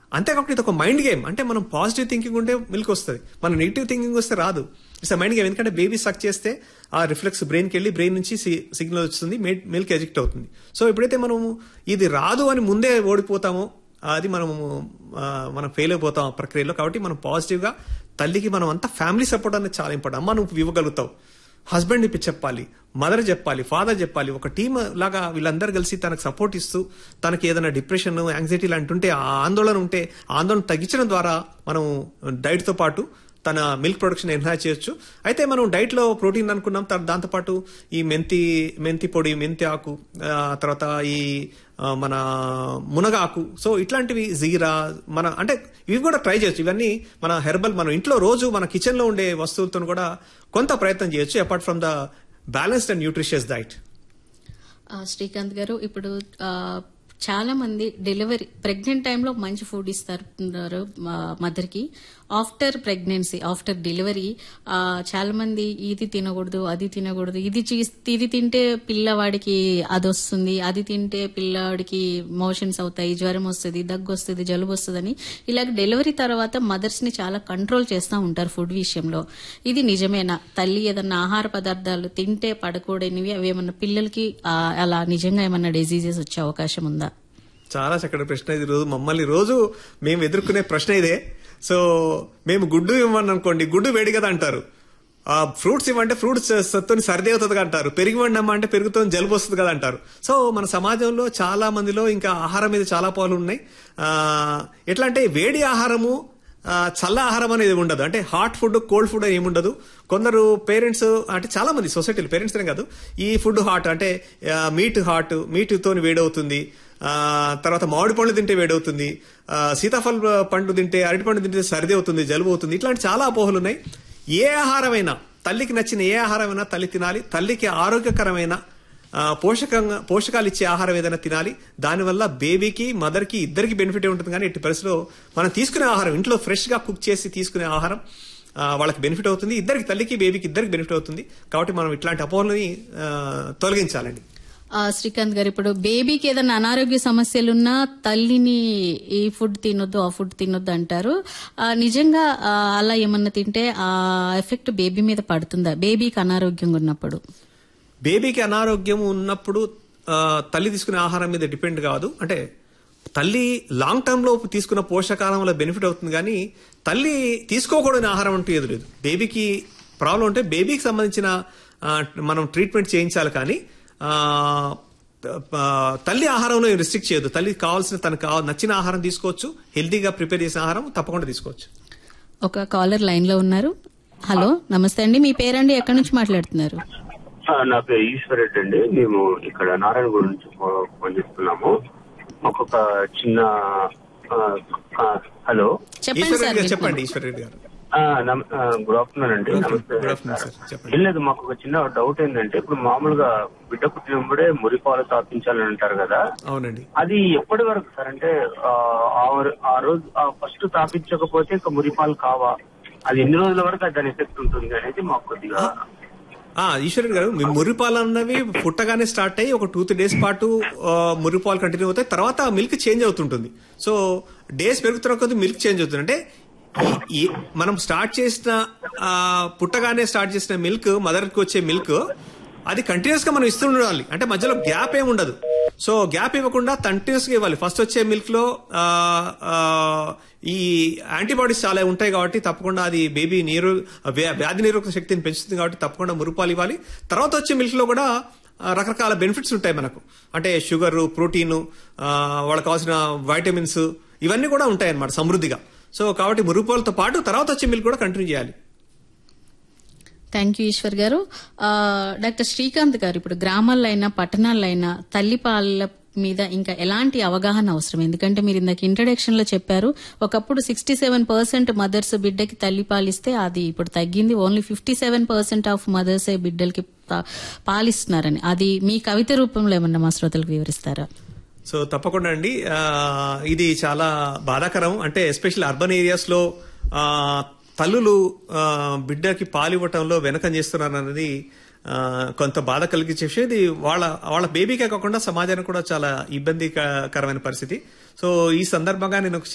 అంతేకాకుండా ఇది ఒక మైండ్ గేమ్ అంటే మనం పాజిటివ్ థింకింగ్ ఉంటే మిల్క్ వస్తుంది మన నెగిటివ్ థింకింగ్ వస్తే రాదు ఇట్స్ మైండ్ గేమ్ ఎందుకంటే బేబీ సక్ చేస్తే ఆ రిఫ్లెక్స్ బ్రెయిన్కి వెళ్ళి బ్రెయిన్ నుంచి సిగ్నల్ వస్తుంది మిల్క్ ఎజెక్ట్ అవుతుంది సో ఎప్పుడైతే మనం ఇది రాదు అని ముందే ఓడిపోతామో అది మనం మనం ఫెయిల్ అయిపోతాం ఆ ప్రక్రియలో కాబట్టి మనం పాజిటివ్గా తల్లికి మనం అంతా ఫ్యామిలీ సపోర్ట్ అనేది చాలా ఇంపార్టెంట్ అమ్మ నువ్వు ఇవ్వగలుగుతావు హస్బెండ్ ఇప్పి చెప్పాలి మదర్ చెప్పాలి ఫాదర్ చెప్పాలి ఒక టీమ్ లాగా వీళ్ళందరూ కలిసి తనకు సపోర్ట్ ఇస్తూ తనకి ఏదైనా డిప్రెషన్ యాంగ్జైటీ లాంటి ఉంటే ఆ ఆందోళన ఉంటే ఆ ఆందోళన తగ్గించడం ద్వారా మనం డైట్తో పాటు తన మిల్క్ ప్రొడక్షన్ ఎన్హాన్స్ చేయొచ్చు అయితే మనం డైట్ లో ప్రోటీన్ అనుకున్నాం త- దాంతోపాటు ఈ మెంతి మెంతి పొడి మెంతి ఆకు ఆ, తర్వాత ఈ ఆ, మన మునగ ఆకు సో ఇట్లాంటివి జీరా మన అంటే ఇవి కూడా ట్రై చేయొచ్చు ఇవన్నీ మన హెర్బల్ మనం ఇంట్లో రోజు మన కిచెన్ లో ఉండే వస్తువులతో కూడా కొంత ప్రయత్నం చేయొచ్చు apart from the balanced and nutritious diet ఆ, శ్రీకాంత్ గారు ఇప్పుడు ఆ, చాలా మంది డెలివరీ ప్రెగ్నెంట్ టైంలో మంచి ఫుడ్ ఇస్తారు మదర్ కి ఆఫ్టర్ ప్రెగ్నెన్సీ ఆఫ్టర్ డెలివరీ చాలా మంది ఇది తినకూడదు అది తినకూడదు ఇది చీ- ఇది తింటే పిల్లవాడికి అది వస్తుంది అది తింటే పిల్లవాడికి మోషన్స్ అవుతాయి జ్వరం వస్తుంది దగ్గు వస్తుంది జలుబు వస్తుందని ఇలాగ డెలివరీ తర్వాత మదర్స్ ని చాలా కంట్రోల్ చేస్తూ ఉంటారు ఫుడ్ విషయంలో ఇది నిజమేనా తల్లి ఏదన్నా ఆహార పదార్థాలు తింటే పడకూడనివి అవి ఏమన్నా పిల్లలకి ఆ, అలా నిజంగా ఏమన్నా డిజీజెస్ వచ్చే అవకాశం ఉందా చాలా చక్కటి ప్రశ్న ఇది రోజు మమ్మల్ని రోజు మేము ఎదుర్కొనే ప్రశ్న ఇదే సో మేము గుడ్డు ఇవ్వండి అనుకోండి గుడ్డు వేడి కదా అంటారు ఆ ఫ్రూట్స్ ఇవ్వంటే ఫ్రూట్స్ సత్తుని సర్ది అవుతుంది కదా అంటారు పెరిగి వండమ్మా అంటే పెరుగుతో జలుబు వస్తుంది కదా అంటారు సో మన సమాజంలో చాలా మందిలో ఇంకా ఆహారం మీద చాలా పాలు ఉన్నాయి ఆ, ఎట్లా అంటే వేడి ఆహారము ఆ, చల్ల ఆహారం అనేది ఉండదు అంటే హాట్ ఫుడ్ కోల్డ్ ఫుడ్ ఏమి ఉండదు కొందరు పేరెంట్స్ అంటే చాలా మంది సొసైటీలో పేరెంట్స్ కాదు ఈ ఫుడ్ హాట్ అంటే మీట్ హాట్ మీట్తో వేడవుతుంది ఆ, తర్వాత మామిడి పండ్లు తింటే వేడవుతుంది ఆ, సీతాఫల పండు తింటే అరటి పండు తింటే సర్ది అవుతుంది జలుబు అవుతుంది ఇట్లాంటి చాలా అపోహలు ఉన్నాయి ఏ ఆహారమైనా తల్లికి నచ్చిన ఏ ఆహారమైనా తల్లి తినాలి తల్లికి ఆరోగ్యకరమైన ఆ, పోషకంగా పోషకాలు ఇచ్చే ఆహారం ఏదైనా తినాలి దానివల్ల బేబీకి మదర్కి ఇద్దరికి బెనిఫిట్ ఉంటుంది కానీ ఎట్టి పరిస్థితిలో మనం తీసుకునే ఆహారం ఇంట్లో ఫ్రెష్ గా కుక్ చేసి తీసుకునే ఆహారం ఆ, వాళ్ళకి బెనిఫిట్ అవుతుంది ఇద్దరికి తల్లికి బేబీకి ఇద్దరికి బెనిఫిట్ అవుతుంది కాబట్టి మనం ఇట్లాంటి అపోహలని ఆ, తొలగించాలండి ఆ, శ్రీకాంత్ గారు ఇప్పుడు బేబీకి ఏదైనా అనారోగ్య సమస్యలున్నా తల్లిని ఈ ఫుడ్ తినొద్దు ఆ ఫుడ్ తినొద్దు అంటారు ఆ, నిజంగా ఆ, అలా ఏమన్నా తింటే ఆ ఎఫెక్ట్ బేబీ మీద పడుతుందా బేబీకి అనారోగ్యంగా ఉన్నప్పుడు బేబీకి అనారోగ్యం ఉన్నప్పుడు ఆ, తల్లి తీసుకునే ఆహారం మీద డిపెండ్ కాదు అంటే తల్లి లాంగ్ టర్మ్ లో తీసుకున్న పోషకాహారం వల్ల బెనిఫిట్ అవుతుంది కానీ తల్లి తీసుకోకూడని ఆహారం అంటూ ఏది లేదు బేబీకి ప్రాబ్లం ఉంటే బేబీకి సంబంధించిన ఆ, మనం ట్రీట్మెంట్ చేయించాలి కానీ ఆ, ఆ, తల్లి ఆహారంలో రిస్ట్రిక్ట్ చేయదు తల్లికి కావాల్సిన తనకు కావ- నచ్చిన ఆహారం తీసుకోవచ్చు హెల్తీగా ప్రిపేర్ చేసిన ఆహారం తప్పకుండా తీసుకోవచ్చు ఒక కాలర్ లైన్ లో ఉన్నారు హలో నమస్తే అండి మీ పేరండి ఎక్కడి నుంచి మాట్లాడుతున్నారు ఆ, నా పేరు ఈశ్వర్ రెడ్డి అండి మేము ఇక్కడ నారాయణగూడ నుంచి ఫో- ఫోన్ చేస్తున్నాము మాకు ఒక చిన్న ఆ, ఆ, హలో చెప్పండి ఈశ్వర్ సార్ రెడ్డి గారు వింటున్నాను. చెప్పండి ఈశ్వర్ రెడ్డి గారు ఆ, నమ- ఆ, గుడ్ ఆఫ్టర్నూన్ అండి నమస్తే గుడ్ ఆఫ్టర్నూన్ సార్ చెప్పండి ఏం లేదు మాకు ఒక చిన్న డౌట్ ఏంటంటే ఇప్పుడు మామూలుగా బిడ్డ పుట్టినప్పుడే మురిపాలు తాపించాలని అంటారు కదా అవునండి అది ఎప్పటి వరకు సార్ అంటే ఆ, ఆ- ఆ రోజు ఫస్ట్ తాపించకపోతే ఇంకా మురిపాలు కావా అది ఎన్ని రోజుల వరకు దాని ఎఫెక్ట్ ఉంటుంది అనేది మాకు కొద్దిగా ఆ ఈశ్వరుడు గారు మీ మురిపాలు అన్నవి పుట్టగానే స్టార్ట్ అయ్యి ఒక టూ త్రీ డేస్ పాటు ఆ, మురిపాలు కంటిన్యూ అవుతాయి తర్వాత మిల్క్ చేంజ్ అవుతుంటుంది సో డేస్ పెరుగుతున్న కొద్దీ మిల్క్ చేంజ్ అవుతుంది అంటే ఈ- ఈ- మనం స్టార్ట్ చేసిన ఆ, పుట్టగానే స్టార్ట్ చేసిన మిల్క్ మదర్కి వచ్చే మిల్క్ అది కంటిన్యూస్ గా మనం ఇస్తూ ఉండాలి అంటే మధ్యలో గ్యాప్ ఏమి ఉండదు సో గ్యాప్ ఇవ్వకుండా కంటిన్యూస్ గా ఇవ్వాలి ఫస్ట్ వచ్చే మిల్క్ లో ఆ, ఆ, ఈ యాంటీబాడీస్ చాలా ఉంటాయి కాబట్టి తప్పకుండా అది బేబీ నీరు వ్యా- వ్యాధి నిరోధక శక్తిని పెంచుతుంది కాబట్టి తప్పకుండా మురుపాలు ఇవ్వాలి తర్వాత వచ్చే మిల్క్ లో కూడా ఆ, రకరకాల బెనిఫిట్స్ ఉంటాయి మనకు అంటే షుగర్ ప్రోటీన్ వాళ్ళకి కావాల్సిన వైటమిన్స్ ఇవన్నీ కూడా ఉంటాయి అన్నమాట సమృద్ధిగా సో కాబట్టి మురుపాలతో పాటు తర్వాత వచ్చే మిల్క్ కూడా కంటిన్యూ చేయాలి థ్యాంక్ యూ ఈశ్వర్ గారు ఆ, డాక్టర్ శ్రీకాంత్ గారు ఇప్పుడు గ్రామాల్లో అయినా పట్టణాల్లో అయినా తల్లిపాల మీద ఇంకా ఎలాంటి అవగాహన అవసరం ఎందుకంటే మీరు ఇందాక ఇంట్రడక్షన్ లో చెప్పారు ఒకప్పుడు సిక్స్టీ సెవెన్ పర్సెంట్ మదర్స్ బిడ్డకి తల్లిపాలు ఇస్తే అది ఇప్పుడు తగ్గింది only fifty seven percent of mothers బిడ్డలకి పా- పాలిస్తున్నారని అది మీ కవిత రూపంలో ఏమన్నా మా శ్రోతలకు వివరిస్తారా సో తప్పకుండా అండి ఆ, ఇది చాలా బాధాకరం అంటే ఎస్పెషల్లీ అర్బన్ ఏరియాస్ లో ఆ, తల్లులు ఆ, బిడ్డకి పాలివ్వటంలో వెనకం చేస్తున్నారు అనేది ఆ, కొంత బాధ కలిగించే విషయం ఇది వాళ్ళ వాళ్ళ బేబీకే కాకుండా సమాజానికి కూడా చాలా ఇబ్బందికరమైన పరిస్థితి సో ఈ సందర్భంగా నేను ఒక